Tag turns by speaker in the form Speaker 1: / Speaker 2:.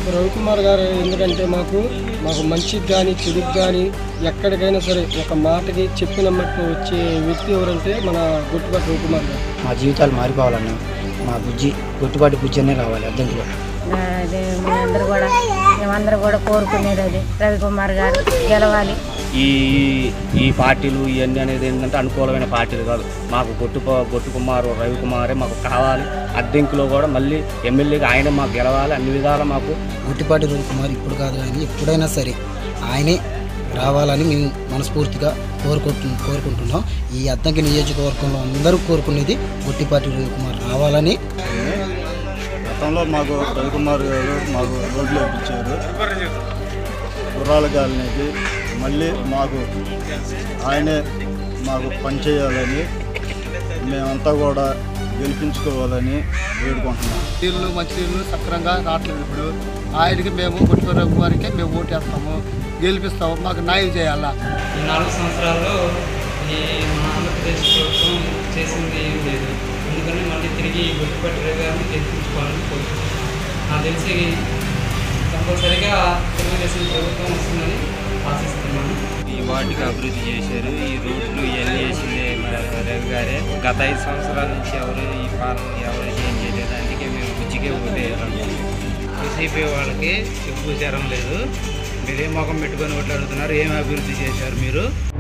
Speaker 1: రవికుమార్ గారు ఎందుకంటే మాకు మాకు మంచికి కానీ చెడుకి కానీ ఎక్కడికైనా సరే ఒక మాటకి చెప్పిన మట్టు వచ్చే వ్యక్తి ఎవరంటే మన గుట్టుబాటు రవికుమార్ గారు
Speaker 2: మా జీవితాలు మారిపోవాలన్నా మా బుజ్జి గుట్టుబాటి బుజ్జి అనే రావాలి అద్దంకిలో
Speaker 3: అదే మేమందరూ కూడా మేమందరూ కూడా కోరుకునేది అది రవికుమార్ గారు గెలవాలి
Speaker 4: ఈ ఈ పార్టీలు ఇవన్నీ అనేది ఏంటంటే అనుకూలమైన పార్టీలు కాదు మాకు గొట్టు గొట్టు కుమారు రవికుమారే మాకు కావాలి అద్దెంకులో కూడా మళ్ళీ ఎమ్మెల్యేగా ఆయన మాకు గెలవాలి అన్ని విధాలా మాకు
Speaker 2: గుట్టిపాటి రవికుమార్ ఇప్పుడు కాదు కానీ ఎప్పుడైనా సరే ఆయనే రావాలని మేము మనస్ఫూర్తిగా కోరుకుంటు కోరుకుంటున్నాం ఈ అద్దంకి నియోజకవర్గంలో అందరూ కోరుకునేది గుట్టిపాటి రవికుమార్ రావాలని
Speaker 5: గతంలో మాకు రవికుమార్ గారు మాకు రోడ్లు వేయించారు గుర్రాల గాలినికి మళ్ళీ మాకు ఆయనే మాకు పనిచేయాలని మేమంతా కూడా గెలిపించుకోవాలని వేడుకుంటున్నాం
Speaker 1: నీళ్ళు మంచినీళ్ళు సక్రంగా రావట్లేదు ఇప్పుడు ఆయనకి మేము గుట్టుబాటు రవికుమార్కి మేము ఓటేస్తాము గెలిపిస్తాము మాకు న్యాయం చేయాలా
Speaker 6: ఈ నాలుగు సంవత్సరాల్లో ఈ మన ఆంధ్రప్రదేశ్ ప్రభుత్వం చేసింది ఏం లేదు అందుకని మళ్ళీ తిరిగి గుర్తుపట్టి రవి గారిని గెలిపించుకోవాలని కోరుకుంటున్నాను నాకు తెలిసి కంపల్సరీగా తెలుగుదేశం ప్రభుత్వం వస్తుందని ఆశిస్తున్నాను
Speaker 7: ఈ వార్డుకి అభివృద్ధి చేశారు ఈ రోడ్లు ఇవన్నీ వేసిందే మన రవి గారే గత ఐదు సంవత్సరాల నుంచి ఎవరు ఈ పాలన ఎవరు ఏం చేయలేదు అందుకే మేము బుజ్జికే ఓటేయాలనుకుంటున్నాం వైసీపీ వాళ్ళకి సిగ్గు శరం లేదు మీరేం మొఖం పెట్టుకొని ఓట్లు అడుగుతున్నారు ఏం అభివృద్ధి చేశారు మీరు